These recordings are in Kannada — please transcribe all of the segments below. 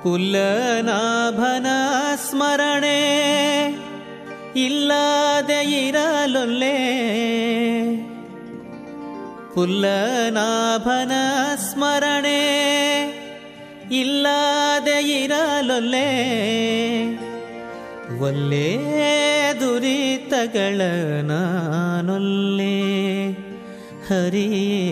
ಪುಲ್ಲನಾಭನ ಸ್ಮರಣೆ ಇಲ್ಲದೆ ಇರಲೊಲ್ಲೆ ಪುಲ್ಲನಾಭನ ಸ್ಮರಣೆ ಇಲ್ಲದೆ ಇರಲೊಲ್ಲೆ ಒಲ್ಲೆ ದುರಿತಗಳ ನಾನೊಲ್ಲೆ ಹರಿಯೇ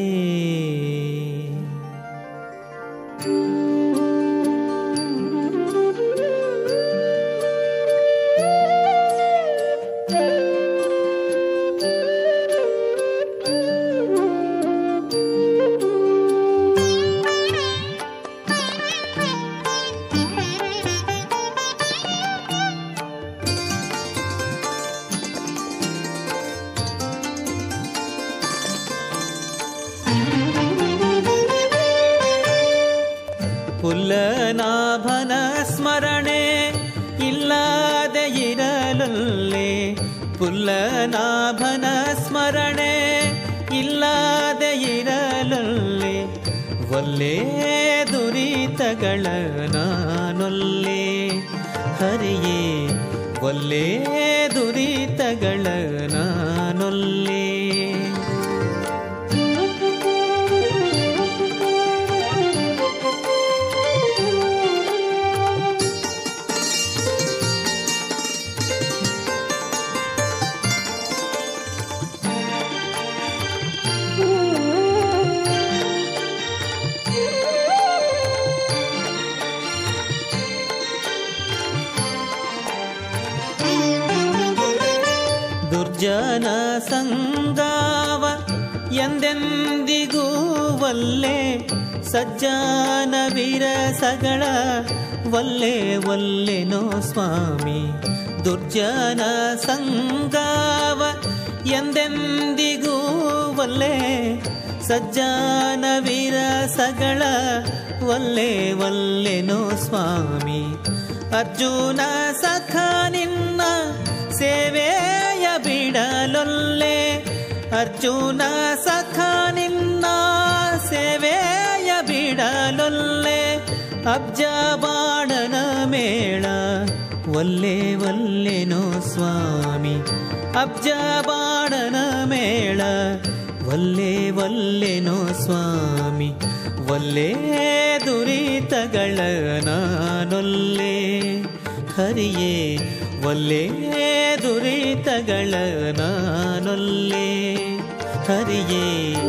ಪುಲ್ಲನಾಭನ ಸ್ಮರಣೆ ಇಲ್ಲದೆ ಇರಲೊಲ್ಲೆ ಪುಲ್ಲನಾಭನ ಸ್ಮರಣೆ ಇಲ್ಲದೆ ಇರಲೊಲ್ಲೆ ಒಲ್ಲೆ ದುರಿತಗಳ ನಾನೊಲ್ಲೆ ಹರಿಯೇ ಒಲ್ಲೆ ದುರಿತಗಳ ನಾನೊಲ್ಲೆ ದುರ್ಜನ ಸಂಗಾವ ಎಂದೆಂದಿಗೂ ಒಲ್ಲೆ ಸಜ್ಜಾನ ವಿರಸಗಳ ಒಲ್ಲೆ ಒಲ್ಲೆನೋ ಸ್ವಾಮಿ ದುರ್ಜನ ಸಂಗಾವ ಎಂದೆಂದಿಗೂ ಒಲ್ಲೆ ಸಜ್ಜಾನ ವಿರಸಗಳ ಒಲ್ಲೆ ಒಲ್ಲೆನೋ ಸ್ವಾಮಿ ಅರ್ಜುನ ಸಖ ನಿನ್ನ ಸೇವೆಯ ಬಿಡಲೊಲ್ಲೆ ಅರ್ಜುನ ಸಖ ನಿನ್ನ ಸೇವೆಯ ಬಿಡಲೊಲ್ಲೆ ಅಬ್ಜ ಬಾಣನ ಮೇಳ ಒಲ್ಲೆ ಒಲ್ಲೆನೋ ಸ್ವಾಮಿ ಅಬ್ಜ ಬಾಣನ ಮೇಳ ಒಲ್ಲೆ ಒಲ್ಲೆನೋ ಸ್ವಾಮಿ ಒಲ್ಲೆ ದುರಿತಗಳ ನಾನೊಲ್ಲೆ ಹರಿಯೇ ಒಲ್ಲೆ ದುರಿತಗಳ ನಾನೊಲ್ಲೆ ಹರಿಯೇ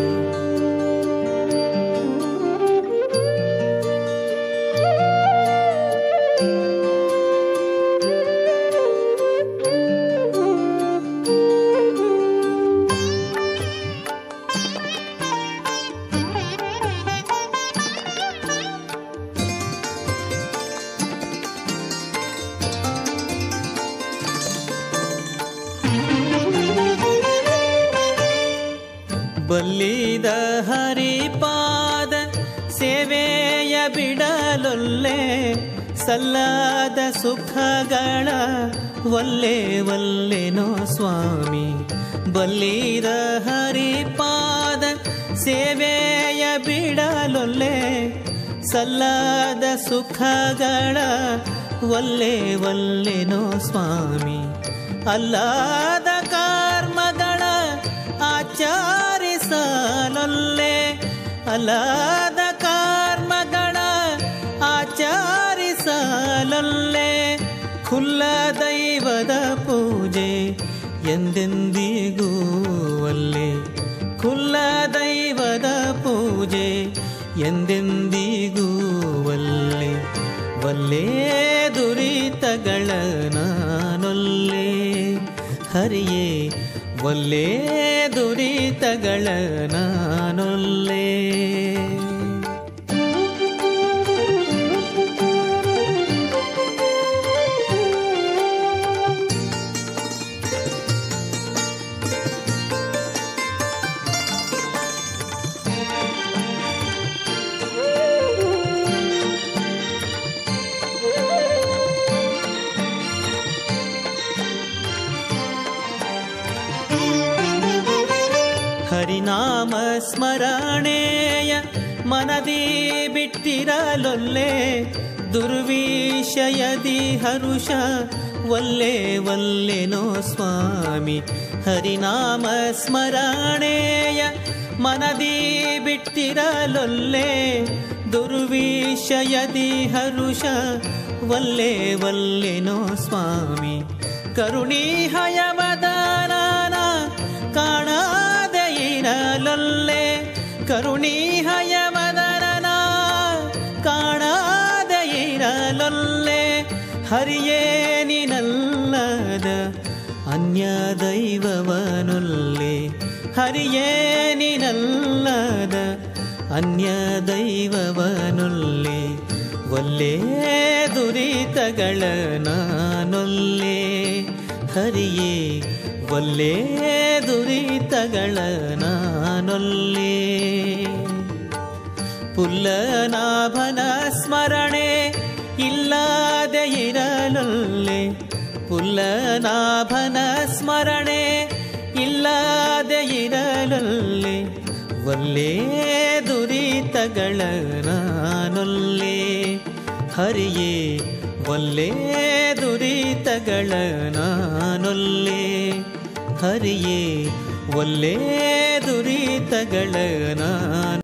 ಬಲ್ಲಿದ ಹರಿಪಾದ ಸೇವೆಯ ಬಿಡಲೊಲ್ಲೆ ಸಲ್ಲದ ಸುಖಗಳ ಒಲ್ಲೆ ಒಲ್ಲೆನೋ ಸ್ವಾಮಿ ಬಲ್ಲಿದ ಹರಿಪಾದ ಸೇವೆಯ ಬಿಡಲೊಲ್ಲೆ ಸಲ್ಲದ ಸುಖಗಳ ಒಲ್ಲೆ ಒಲ್ಲೆನೋ ಸ್ವಾಮಿ ಅಲ್ಲಾದ ಕರ್ಮಗಳ ಆಚರಿಸಲೊಲ್ಲೆ ಅಲಾದ ಕರ್ಮಗಳ ಆಚರಿಸಲೊಲ್ಲೆ ಖುಲ್ಲ ದೈವದ ಪೂಜೆ ಎಂದೆಂದಿಗೂ ಅಲ್ಲೇ ಖುಲ್ಲ ದೈವದ ಪೂಜೆ ಎಂದೆಂದಿಗೂ ಒಲ್ಲೆ ಒಲ್ಲೆ ದುರಿತಗಳ ನಾನೊಲ್ಲೆ ಹರಿಯೇ ಒಲ್ಲೆ ದುರಿತಗಳ ನಾನೊಲ್ಲೆ ಹರಿನಾಮ ಸ್ಮರಣೆಯ ಮನದಿ ಬಿಟ್ಟಿರಲೊಲ್ಲೆ ದುರ್ವಿಷಯದಿ ಹರುಷ ಒಲ್ಲೆ ಒಲ್ಲೆನೋ ಸ್ವಾಮಿ ಹರಿನಾಮ ಸ್ಮರಣೆಯ ಮನದಿ ಬಿಟ್ಟಿರಲೊಲ್ಲೆ ದುರ್ವಿಷಯದಿ ಹರುಷ ಒಲ್ಲೆ ಒಲ್ಲೆನೋ ಸ್ವಾಮಿ ಕರುಣಿ ಹಯವದಾನ ಕಾಣದೆ ಇರಲೊಲ್ಲೆ ಕರುಣಿ ಹಯವದನ ಕಾಣದೆ ಇರಲೊಲ್ಲೆ ಹರಿಯೇ ನಿನಲ್ಲದ ಅನ್ಯ ದೈವವನುಲ್ಲೆ ಹರಿಯೇ ನಿನಲ್ಲದ ಅನ್ಯ ದೈವವನುಲ್ಲೆ ಒಲ್ಲೇ ದುರಿತಗಳ ನಾನೊಲ್ಲೆ ಹರಿಯೇ ಒಲ್ಲೇ ದುರಿತಗಳ ನಾನೊಲ್ಲೇ ಪುಲ್ಲನಾಭನ ಸ್ಮರಣೆ ಇಲ್ಲದೆ ಇರಲೊಲ್ಲೆ ಪುಲ್ಲನಾಭನ ಸ್ಮರಣೆ ಇಲ್ಲದೆ ಇರಲೊಲ್ಲೆ ಒಲ್ಲೇ ದುರಿತಗಳ ನಾನೊಲ್ಲೆ ಹರಿಯೇ ಒಲ್ಲೇ ದುರಿತಗಳ ನಾನೊಲ್ಲೆ ಹರಿಯೇ ಒಲ್ಲೇ ದುರಿತಗಳ ನಾನು